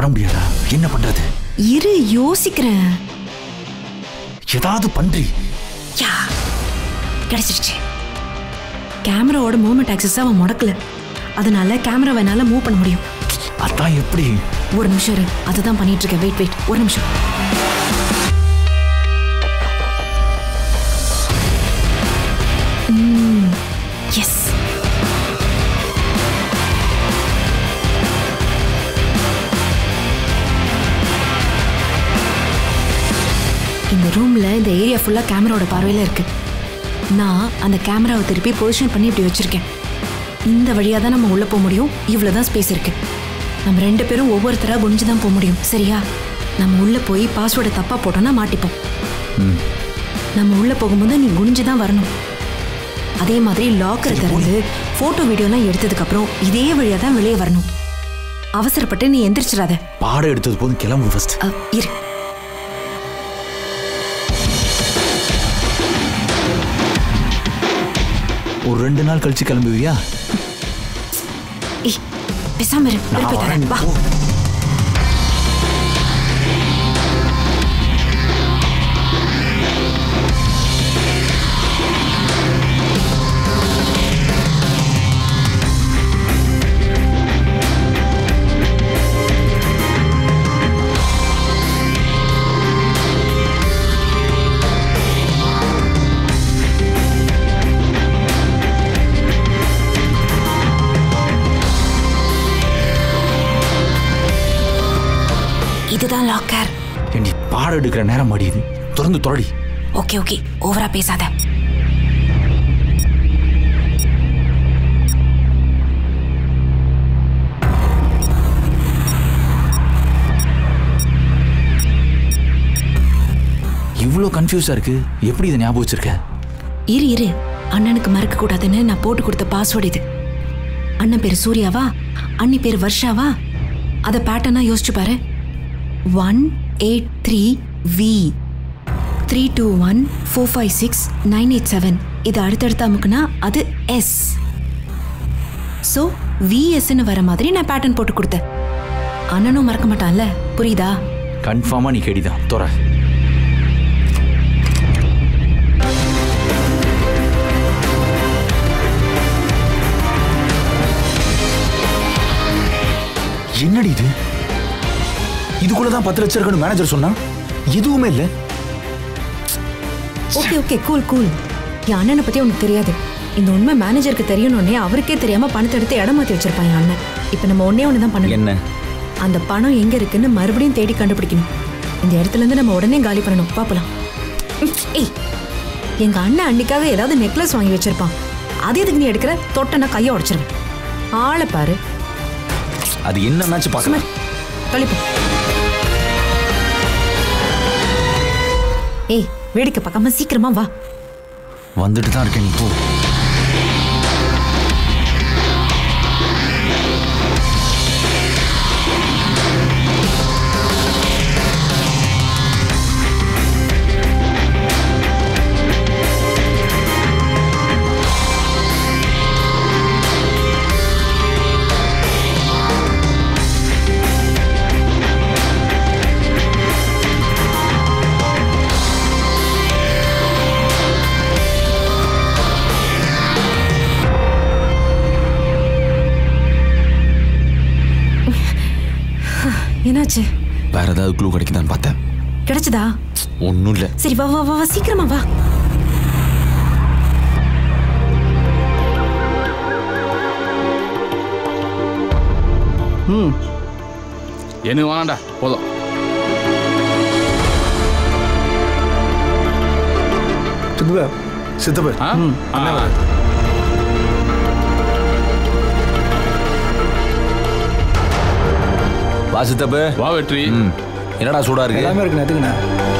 முடியாதா என்ன பண்றது இரு யோசிக்கிறேன் ஏதாவது பண்றி யா கிடைச்சிருச்சு கேமராவோட மூமெண்ட் ஆக்சஸ் அவன் முடக்கல அதனால கேமராவை என்னால மூவ் பண்ண முடியும் அதான் எப்படி ஒரு நிமிஷம் இரு அதுதான் பண்ணிட்டு இருக்கேன் வெயிட் வெயிட் ஒரு நிமிஷம் எஸ் இந்த ரூம்ல இந்த ஏரியா ஃபுல்லா கேமராவோட பார்வையில இருக்கு நான் அந்த கேமராவை திருப்பி பொசிஷன் பண்ணி இப்படி வச்சிருக்கேன் இந்த வழியா தான் நம்ம உள்ள போக முடியும் இவ்வளவுதான் ஸ்பேஸ் இருக்கு நம்ம ரெண்டு பேரும் ஒவ்வொருத்தரா குனிஞ்சு தான் போக முடியும் சரியா நம்ம உள்ள போய் பாஸ்வேர்டை தப்பா போட்டோம்னா மாட்டிப்போம் நம்ம உள்ள போகும்போது நீ குனிஞ்சு தான் வரணும் அதே மாதிரி லாக்கர் திறந்து போட்டோ வீடியோலாம் எடுத்ததுக்கு அப்புறம் இதே வழியா தான் வெளியே வரணும் அவசரப்பட்டு நீ எந்திரிச்சிடாத பாடம் எடுத்தது போதும் கிளம்பு ஃபர்ஸ்ட் அ, இரு ஒரு ரெண்டு நாள் கழிச்சு கிளம்புவியா ஏய் பேசாம இரு நான் திருப்பி வரேன் தரேன் வா போ. இதுதான் லாக்கர் ஏண்டி பாடம் எடுக்கிற நேரம் மடியுது திறந்து தொடடி ஓகே ஓகே ஓவரா பேசாத இவ்வளோ கன்ஃபியூஸா இருக்கு எப்படி இதை ஞாபகம் வச்சிருக்க இரு இரு அண்ணனுக்கு மறக்க கூடாதுன்னு நான் போட்டு கொடுத்த பாஸ்வேர்டு இது அண்ணன் பேர் சூர்யாவா அண்ணி பேர் வர்ஷாவா அதை பேட்டர்னா யோசிச்சு பாரு one eight three V three two one four five six nine eight seven இது அடுத்தடுத்து அமுக்குனா அது எஸ் ஸோ விஎஸ்ன்னு வர மாதிரி நான் பேட்டர்ன் போட்டு கொடுத்தேன் அண்ணனும் மறக்க மாட்டான்ல புரியுதா கன்ஃபார்மா நீ கேடிதான் துற என்னடி இது இதுக்குள்ள தான் பத்து லட்சம் இருக்குன்னு மேனேஜர் சொன்னா எதுவுமே இல்லை ஓகே ஓகே கூல் கூல் என் அண்ணனை பத்தி உனக்கு தெரியாது இந்த உண்மை மேனேஜருக்கு தெரியணும்னே அவருக்கே தெரியாம பணத்தை எடுத்து இடம் மாத்தி வச்சிருப்பான் என் அண்ணன் இப்போ நம்ம ஒண்ணே ஒன்று தான் பண்ணணும் என்ன அந்த பணம் எங்க இருக்குன்னு மறுபடியும் தேடி கண்டுபிடிக்கணும் இந்த இடத்துல இருந்து நம்ம உடனே காலி பண்ணணும் பாப்பலாம் ஏய் எங்க அண்ணன் அன்னைக்காக ஏதாவது நெக்லஸ் வாங்கி வச்சிருப்பான் அது எதுக்கு நீ எடுக்கிற தொட்டனா கையை உடைச்சிருவேன் ஆளை பாரு அது என்ன மேட்ச் பார்க்கலாம் கழிப்பு ஏய் வேடிக்கை பார்க்காம சீக்கிரமா வா வந்துட்டு தான் இருக்கேன் நீ போ என்னாச்சு வேற ஏதாவது க்ளூ கிடைக்குதான்னு பார்த்தேன் கிடைச்சதா ஒன்றும் இல்லை சரி வா வா வா வா, சீக்கிரமா வா எனக்கு வேணாண்டா போதும் சித்தப்பா சித்தப்பா ஆ? ம், ஆ. அண்ணா வா. வா சித்தப்பு வா வெற்றி ம் என்னடா சூடா இருக்கு எல்லாமே இருக்குண்ணா எதுக்குண்ணா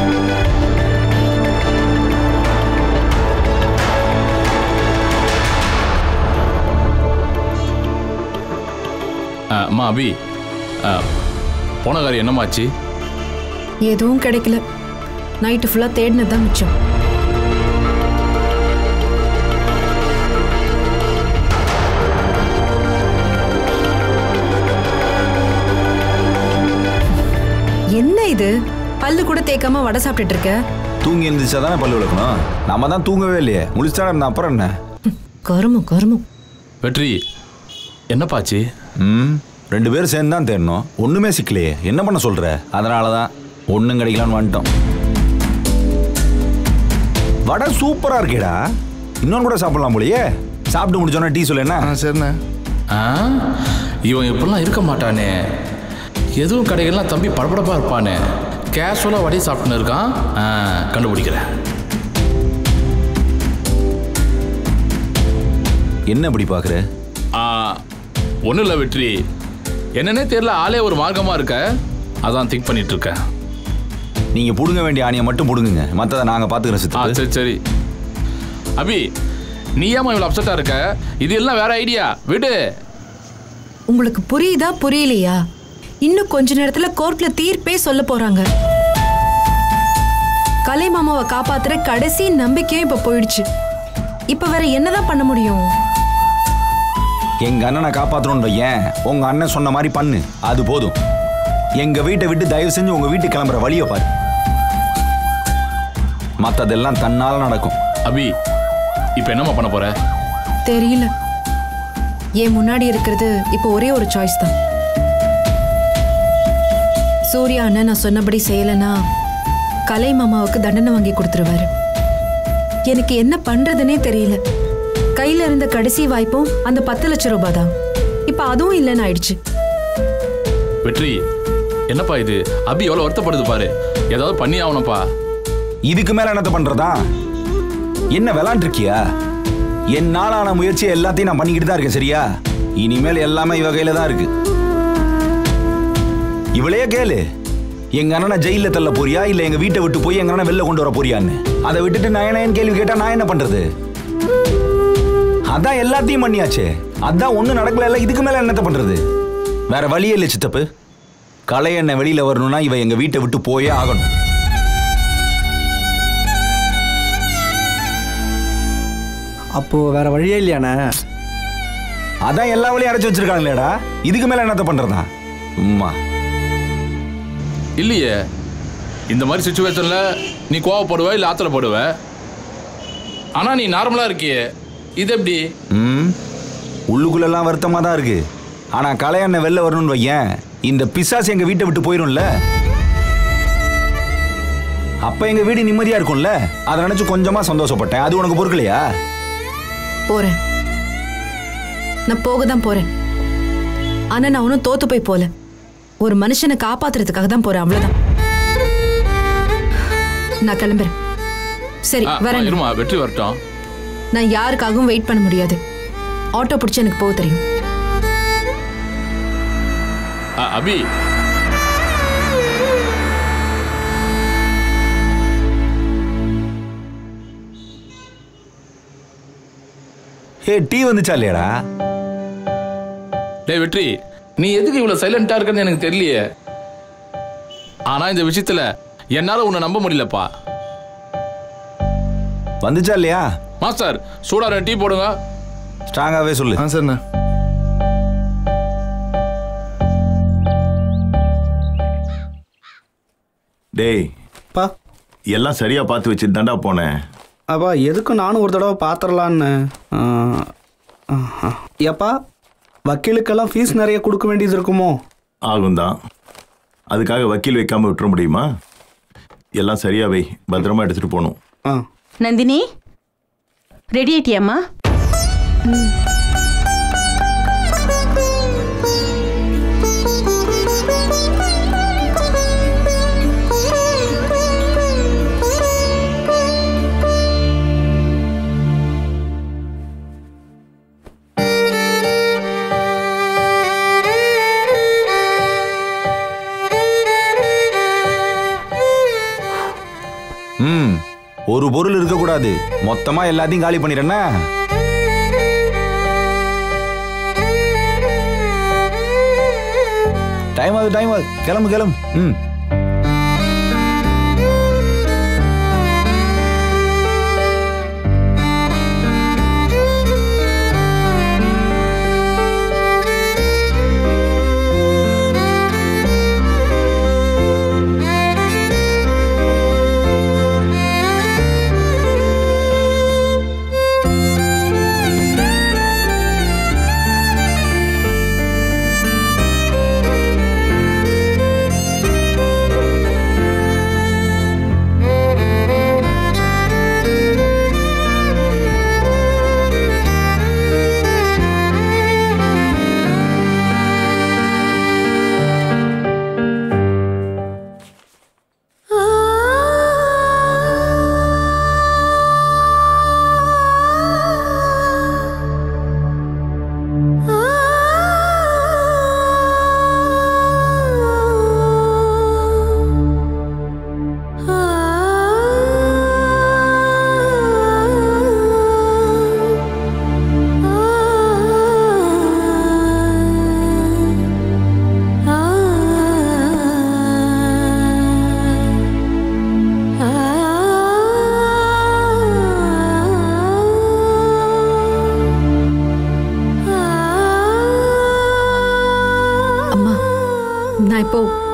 ஆ, அம்மா அபி ஆ, போன காரியம் என்னமாச்சு எதுவும் கிடைக்கல நைட்டு ஃபுல்லாக தேடினது தான் மிச்சம் இது பல்லு கூட தேய்க்காம வடை சாப்பிட்டுட்டு இருக்க தூங்கி எழுந்திரிச்சா தானே பல்லு விளக்கணும் நம்ம தான் தூங்கவே இல்லையே முழிச்சாடா இருந்தா அப்புறம் என்ன கருமம் கருமம் வெற்றி என்னப்பாச்சு ம் ரெண்டு பேரும் சேர்ந்து தான் தேடணும் ஒண்ணுமே சிக்கலையே என்ன பண்ண சொல்ற அதனால தான் ஒன்றும் கிடைக்கலான்னு வந்துட்டோம் வடை சூப்பரா இருக்கேடா இன்னொன்று கூட சாப்பிடலாம் போலயே சாப்பிட்டு முடிச்சோன்னா டீ சொல்ல என்ன ஆ சரிண்ணே ஆ இவன் இப்படிலாம் இருக்க மாட்டானே எதுவும் கடைகள்லாம் தம்பி படபடப்பா இருப்பானே கேஷுவலாக வடையை சாப்பிட்டுன்னு இருக்கான் ஆ, கண்டுபிடிக்கிறேன் என்ன இப்படி பாக்குற ஒன்றும் இல்லை வெற்றி என்னன்னே தெரியல ஆளே ஒரு மார்க்கமாக இருக்க அதான் திங்க் பண்ணிட்டு இருக்கேன் நீங்க புடுங்க வேண்டிய ஆணியை மட்டும் புடுங்குங்க மற்றதை நாங்க பாத்துக்கிறோம் ஆ சித்து சரி சரி அபி நீ ஏமா இவ்வளோ அப்செட்டாக இருக்க இது எல்லாம் வேற ஐடியா விடு உங்களுக்கு புரியுதா புரியலையா இன்னும் கொஞ்ச நேரத்துல கோர்ட்ல தீர்ப்பே சொல்ல போறாங்க கலை மாமாவை காப்பாத்துற கடைசி நம்பிக்கையும் இப்ப போயிடுச்சு இப்ப வேற என்னதான் பண்ண முடியும் எங்க அண்ணனை காப்பாத்தணும்னு ஏன் உங்க அண்ணன் சொன்ன மாதிரி பண்ணு அது போதும் எங்க வீட்டை விட்டு தயவு செஞ்சு உங்க வீட்டுக்கு கிளம்புற வழியை பாரு மத்ததெல்லாம் தன்னால நடக்கும் அபி இப்போ என்னம்மா பண்ண போற தெரியல என் முன்னாடி இருக்கிறது இப்போ ஒரே ஒரு சாய்ஸ் தான் சூர்யா அண்ணன் நான் சொன்னபடி செய்யலைன்னா கலை மாமாவுக்கு தண்டனை வாங்கி கொடுத்துருவாரு எனக்கு என்ன பண்றதுனே தெரியல கையில இருந்த கடைசி வாய்ப்பும் அந்த பத்து லட்சம் ரூபாய் தான் இப்ப அதுவும் இல்லைன்னு ஆயிடுச்சு வெற்றி என்னப்பா இது அபி எவ்வளோ வருத்தப்படுது பாரு ஏதாவது பண்ணி ஆகணும்ப்பா இதுக்கு மேல என்னத்த பண்றதா என்ன விளாண்டுருக்கியா என் நாளான முயற்சி எல்லாத்தையும் நான் பண்ணிக்கிட்டு தான் இருக்கேன் சரியா இனிமேல் எல்லாமே இவ கையில தான் இருக்கு இவளையே கேளு எங்க அண்ணனை ஜெயில தள்ள போறியா இல்ல எங்க வீட்டை விட்டு போய் எங்க அண்ணனை வெளில கொண்டு வர போறியான்னு அதை விட்டுட்டு நான் என்ன கேள்வி கேட்டா நான் என்ன பண்றது அதான் எல்லாத்தையும் பண்ணியாச்சே அதான் ஒண்ணும் நடக்கல இதுக்கு மேல என்னத்த பண்றது வேற வழியே இல்லை சித்தப்பு கலை என்ன வெளியில வரணும்னா இவ எங்க வீட்டை விட்டு போயே ஆகணும் அப்போது வேற வழியே இல்லையாண்ணே அதான் எல்லா வழியும் அடைச்சு வச்சிருக்காங்களேடா இதுக்கு மேல என்னத்த பண்றதா உம்மா இல்லையே இந்த மாதிரி சுச்சுவேஷனில் நீ கோவப்படுவ இல்லை ஆத்திரப்படுவ ஆனால் நீ நார்மலாக இருக்கியே இது எப்படி ம் உள்ளுக்குள்ளெல்லாம் வருத்தமா தான் இருக்கு ஆனா கலையண்ணன் வெளில வரணும்னு வையேன் இந்த பிசாசு எங்க வீட்டை விட்டு போயிரும்ல அப்ப எங்க வீடு நிம்மதியா இருக்கும்ல அதை நினைச்சு கொஞ்சமா சந்தோஷப்பட்டேன் அது உனக்கு பொறுக்கலையா போறேன் நான் போக தான் போறேன் ஆனா நான் ஒன்றும் தோத்து போய் போல ஒரு மனுஷனை காப்பாத்துறதுக்காக தான் போறேன் அவ்வளவுதான் நான் கிளம்புறேன் சரி ஆ, வரேன் இருமா வெற்றி வரட்டும் நான் யாருக்காகவும் வெயிட் பண்ண முடியாது ஆட்டோ பிடிச்சி எனக்கு போக தெரியும் ஆ, அபி ஏ டீ வந்துச்சா இல்லையாடா டேய் வெற்றி நீ எதுக்கு இவ்வளோ சைலண்டாக இருக்கன்னு எனக்கு தெரியலையே ஆனால் இந்த விஷயத்தில் என்னால் உன்னை நம்ப முடியலப்பா வந்துச்சா இல்லையா மாஸ்டர் சூடாக ரெண்டு டீ போடுங்க ஸ்ட்ராங்காவே சொல்லு ஆ சரிண்ணே டேய் பா எல்லாம் சரியா பார்த்து வச்சுட்டு தாண்டா போனேன் அப்பா எதுக்கும் நானும் ஒரு தடவை பார்த்துடலான்னு ஏப்பா வக்கீலுக்கெல்லாம் ஃபீஸ் நிறைய கொடுக்க வேண்டியது இருக்குமோ ஆகும் தான் அதுக்காக வக்கீல் வைக்காம விட்டுற முடியுமா எல்லாம் சரியா வை பத்திரமா எடுத்துட்டு போகணும் ஆ நந்தினி ரெடி ஆயிட்டியாம்மா ம் ஒரு பொருள் இருக்கக்கூடாது மொத்தமா எல்லாத்தையும் காலி பண்ணிடுறேன்னா டைம் ஆகுது டைம் ஆகுது கிளம்பு கிளம்பு ம்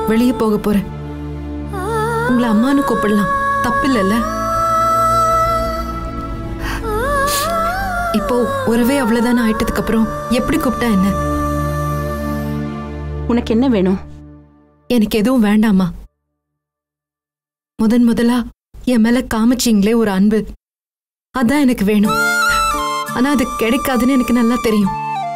வெளியே போக போறேன் உங்களை அம்மான்னு கூப்பிடலாம் தப்பு இல்லைல்ல இப்போ உறவே அவ்வளவுதானே ஆயிட்டதுக்கு அப்புறம் எப்படி கூப்பிட்டா என்ன உனக்கு என்ன வேணும் எனக்கு எதுவும் வேண்டாமா முதன் முதலா என் மேல காமிச்சிங்களே ஒரு அன்பு அதான் எனக்கு வேணும் ஆனா அது கிடைக்காதுன்னு எனக்கு நல்லா தெரியும்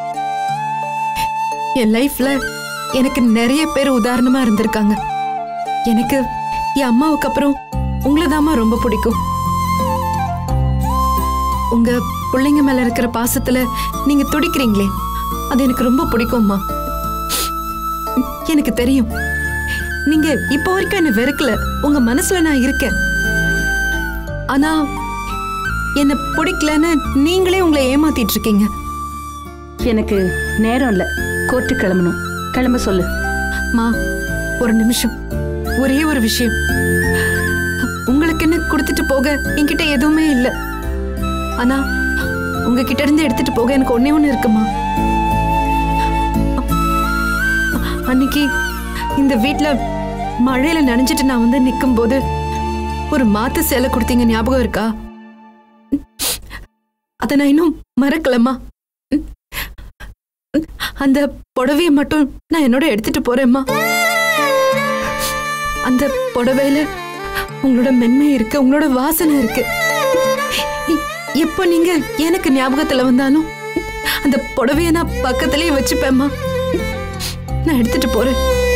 என் லைஃப்ல எனக்கு நிறைய பேர் உதாரணமா இருந்திருக்காங்க எனக்கு என் அம்மாவுக்கு அப்புறம் உங்களை ரொம்ப பிடிக்கும் உங்க பிள்ளைங்க மேல இருக்கிற பாசத்துல நீங்க துடிக்கிறீங்களே அது எனக்கு ரொம்ப பிடிக்கும்மா எனக்கு தெரியும் நீங்க இப்போ வரைக்கும் என்ன வெறுக்கல உங்க மனசுல நான் இருக்கேன் ஆனா என்ன பிடிக்கலன்னு நீங்களே உங்களை ஏமாத்திட்டு இருக்கீங்க எனக்கு நேரம் இல்லை கோர்ட்டு கிளம்பணும் கிளம்ப சொல்லு மா ஒரு நிமிஷம் ஒரே ஒரு விஷயம் உங்களுக்கு என்ன கொடுத்துட்டு போக என்கிட்ட எதுவுமே இல்ல ஆனா உங்ககிட்ட இருந்து எடுத்துட்டு போக எனக்கு ஒண்ணே ஒண்ணு இருக்குமா அன்னைக்கு இந்த வீட்ல மழையில நனைஞ்சிட்டு நான் வந்து நிக்கும் போது ஒரு மாத்து சேலை கொடுத்தீங்க ஞாபகம் இருக்கா அதை நான் இன்னும் மறக்கலம்மா அந்த புடவையை மட்டும் நான் என்னோட எடுத்துட்டு போறேம்மா அந்த புடவையில உங்களோட மென்மை இருக்கு உங்களோட வாசனை இருக்கு இ- எப்போ நீங்க எனக்கு ஞாபகத்துல வந்தாலும் அந்த புடவைய நான் பக்கத்திலேயே வச்சுப்பேம்மா நான் எடுத்துட்டு போறேன்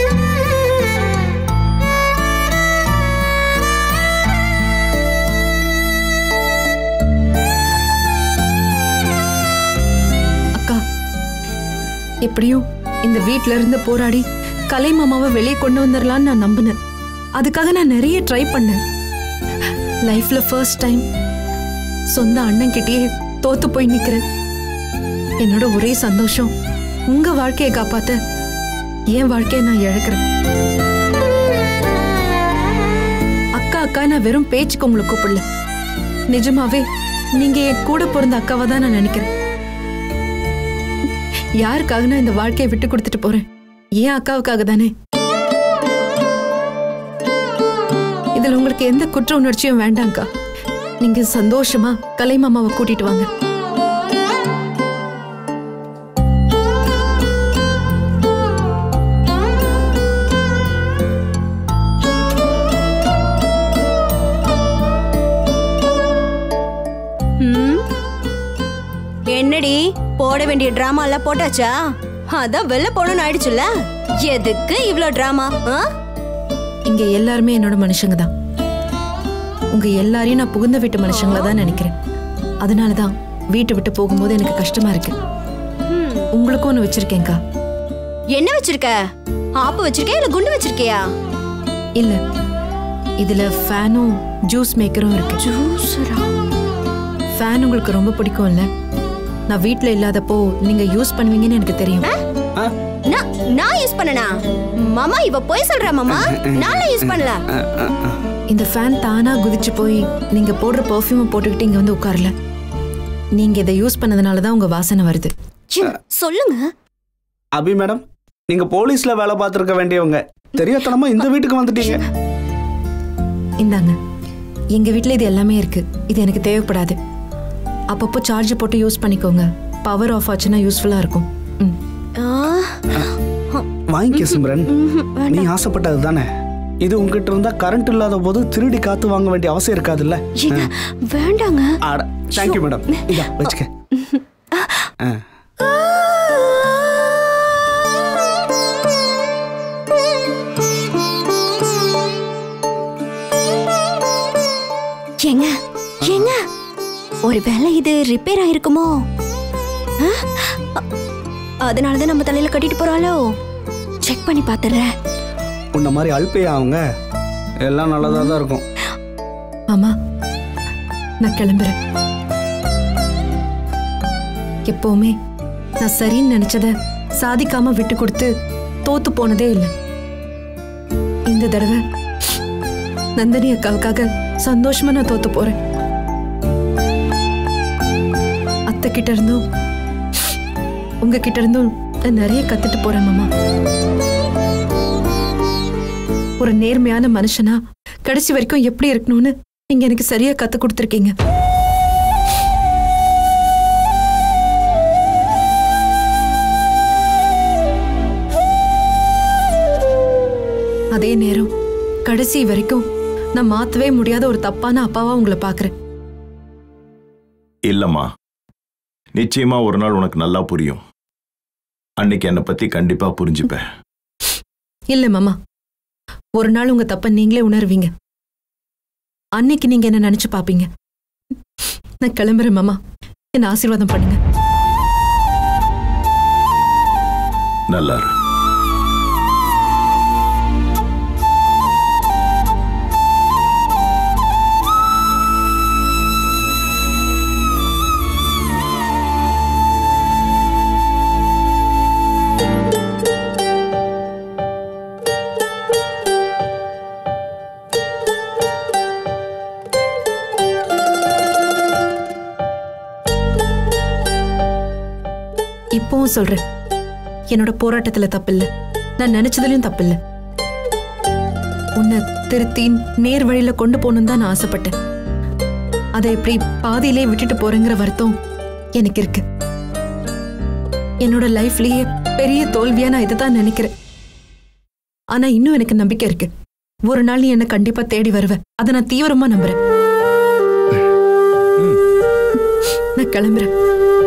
அக்கா எப்படியும் இந்த வீட்ல இருந்து போராடி கலை மாமாவை வெளியே கொண்டு வந்துடலான்னு நான் நம்பினேன் அதுக்காக நான் நிறைய ட்ரை பண்ணேன் லைஃப்ல ஃபர்ஸ்ட் டைம் சொந்த அண்ணன் கிட்டயே தோத்து போய் நிக்கிறேன் என்னோட ஒரே சந்தோஷம் உங்க வாழ்க்கையை காப்பாத்த என் வாழ்க்கையை நான் இழக்கிறேன் அக்கா அக்கா நான் வெறும் பேச்சுக்கு உங்களை கூப்பிடல நிஜமாவே நீங்க என் கூட பிறந்த அக்காவை தான் நான் நினைக்கிறேன் யாருக்காக நான் இந்த வாழ்க்கையை விட்டு கொடுத்துட்டு போறேன் ஏன் அக்காவுக்காக தானே இதுல உங்களுக்கு எந்த குற்ற உணர்ச்சியும் வேண்டாம்க்கா நீங்க சந்தோஷமா கலை மாமாவை கூட்டிட்டு வாங்க ம்? என்னடி போட வேண்டிய டிராமா எல்லாம் போட்டாச்சா அதான் வெளில போகணும்னு ஆயிடுச்சுல்ல எதுக்கு இவ்ளோ டிராமா ஆ? இங்க எல்லாருமே என்னோட மனுஷங்க தான் உங்க எல்லாரையும் நான் புகுந்த வீட்டு மனுஷங்கள தான் நினைக்கிறேன் அதனால தான் வீட்டை விட்டு போகும்போது எனக்கு கஷ்டமா இருக்கு உங்களுக்கும் ஒன்று வச்சிருக்கேன்க்கா என்ன வச்சிருக்க ஆப்பு வச்சிருக்கியா இல்ல குண்டு வச்சிருக்கியா இல்ல இதுல ஃபேனும் ஜூஸ் மேக்கரும் இருக்கு ஜூஸரா ஃபேன் உங்களுக்கு ரொம்ப பிடிக்கும்ல நான் வீட்ல இல்லாதப்போ நீங்க யூஸ் பண்ணுவீங்கன்னு எனக்கு தெரியும் நான் நான் யூஸ் பண்ணனா மாமா இவ போய் சொல்றா மாமா நான் யூஸ் பண்ணல இந்த ஃபேன் தானா குதிச்சு போய் நீங்க போடுற பெர்ஃப்யூமை போட்டுக்கிட்டு இங்க வந்து உட்காரல நீங்க இதை யூஸ் பண்ணதுனால தான் உங்க வாசனை வருது ச்சே, சொல்லுங்க அபி மேடம் நீங்க போலீஸ்ல வேலை பார்த்துருக்க வேண்டியவங்க தெரியாதனமா இந்த வீட்டுக்கு வந்துட்டீங்க இந்தாங்க எங்க வீட்ல இது எல்லாமே இருக்கு இது எனக்கு தேவைப்படாது அப்பப்போ சார்ஜ் போட்டு யூஸ் பண்ணிக்கோங்க பவர் ஆஃப் ஆச்சுன்னா யூஸ்ஃபுல்லா இருக்கும் ம் ஆ, வாங்கிக்க சிம்ரன் நீ ஆசைப்பட்டது தானே இது உங்ககிட்ட இருந்தா கரண்ட் இல்லாத போது திருடி காத்து வாங்க வேண்டிய அவசியம் இருக்காதுல்ல ஏங்க, வேண்டாங்க ஆட தேங்க்யூ மேடம் இதா வச்சுக்க ஆ. ஏங்க ஏங்க ஒருவேளை இது ரிப்பேர் ஆயிருக்குமோ ஆ? அ- அதனாலதான் நம்ம தலையில கட்டிட்டு போறாளோ செக் பண்ணி பாத்துறேன் உன்ன மாதிரி அல்பையா அவங்க எல்லாம் நல்லதாக தான் இருக்கும் ஆமா நான் கிளம்புறேன் எப்பவுமே நான் சரின்னு நினைச்சத சாதிக்காம விட்டு கொடுத்து தோத்து போனதே இல்லை இந்த தடவை நந்தினி அக்காவுக்காக சந்தோஷமா நான் தோத்து போறேன் அத்தை கிட்ட இருந்தும் உங்ககிட்ட இருந்தும் நான் நிறைய கத்துட்டு போறேன் மாமா ஒரு நேர்மையான மனுஷனா கடைசி வரைக்கும் எப்படி இருக்கணும்னு நீங்க எனக்கு சரியா கத்து கொடுத்துருக்கீங்க அதே நேரம் கடைசி வரைக்கும் நான் மாத்தவே முடியாத ஒரு தப்பான அப்பாவா உங்களை பாக்குறேன் இல்லம்மா நிச்சயமா ஒரு நாள் உனக்கு நல்லா புரியும் அன்னைக்கு என்னை பத்தி கண்டிப்பா புரிஞ்சுப்ப இல்ல மாமா ஒரு நாள் உங்க தப்ப நீங்களே உணர்வீங்க அன்னைக்கு நீங்க என்ன நினைச்சு பாப்பீங்க நான் கிளம்புறேன் மாமா என்ன ஆசீர்வாதம் பண்ணுங்க நல்லா இரு. இப்பவும் சொல்றேன் என்னோட போராட்டத்துல தப்பில்ல நான் நினைச்சதுலயும் தப்பில்ல உன்னை திருத்தி நேர் வழியில கொண்டு போகணும்னு தான் நான் ஆசைப்பட்டேன் அதை இப்படி பாதியிலே விட்டுட்டு போறேங்கிற வருத்தம் எனக்கு இருக்கு என்னோட லைஃப்லயே பெரிய தோல்வியா நான் இதை தான் நினைக்கிறேன் ஆனா இன்னும் எனக்கு நம்பிக்கை இருக்கு ஒரு நாள் நீ என்னை கண்டிப்பா தேடி வருவ அதை நான் தீவிரமா நம்புறேன் நான் கிளம்புறேன்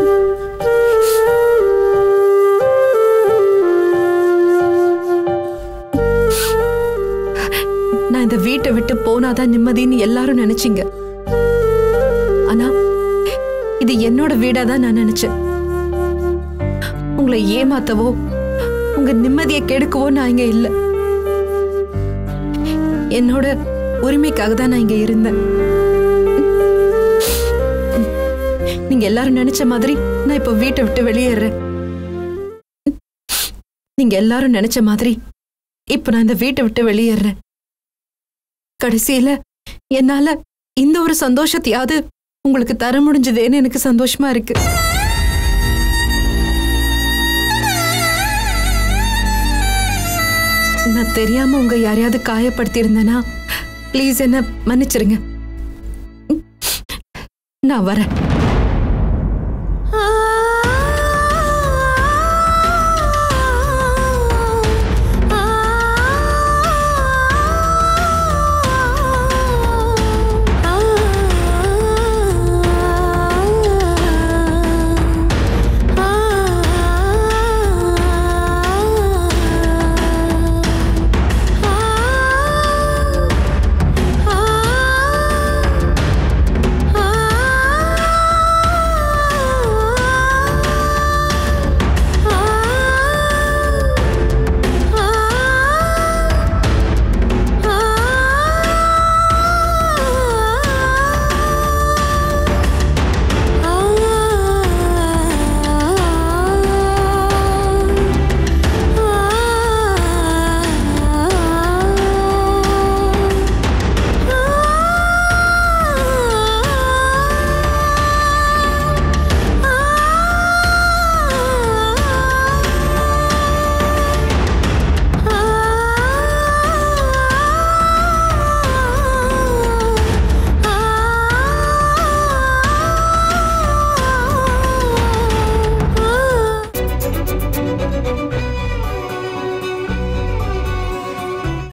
நான் இந்த வீட்டை விட்டு போனாதான் நிம்மதின்னு எல்லாரும் நினைச்சீங்க ஆனா இது என்னோட வீடா தான் நான் நினைச்சேன் உங்களை ஏமாத்தவோ உங்க நிம்மதியை கெடுக்கவோ நான் இங்க இல்ல என்னோட உரிமைக்காக தான் நான் இங்க இருந்தேன் நீங்க எல்லாரும் நினைச்ச மாதிரி நான் இப்ப வீட்டை விட்டு வெளியேறேன் நீங்க எல்லாரும் நினைச்ச மாதிரி இப்ப நான் இந்த வீட்டை விட்டு வெளியேறேன் கடைசியில என்னால இந்த ஒரு சந்தோஷத்தையாவது உங்களுக்கு தர முடிஞ்சதேன்னு எனக்கு சந்தோஷமா இருக்கு நான் தெரியாம உங்க யாரையாவது காயப்படுத்தி இருந்தேனா ப்ளீஸ் என்ன மன்னிச்சிருங்க நான் வரேன்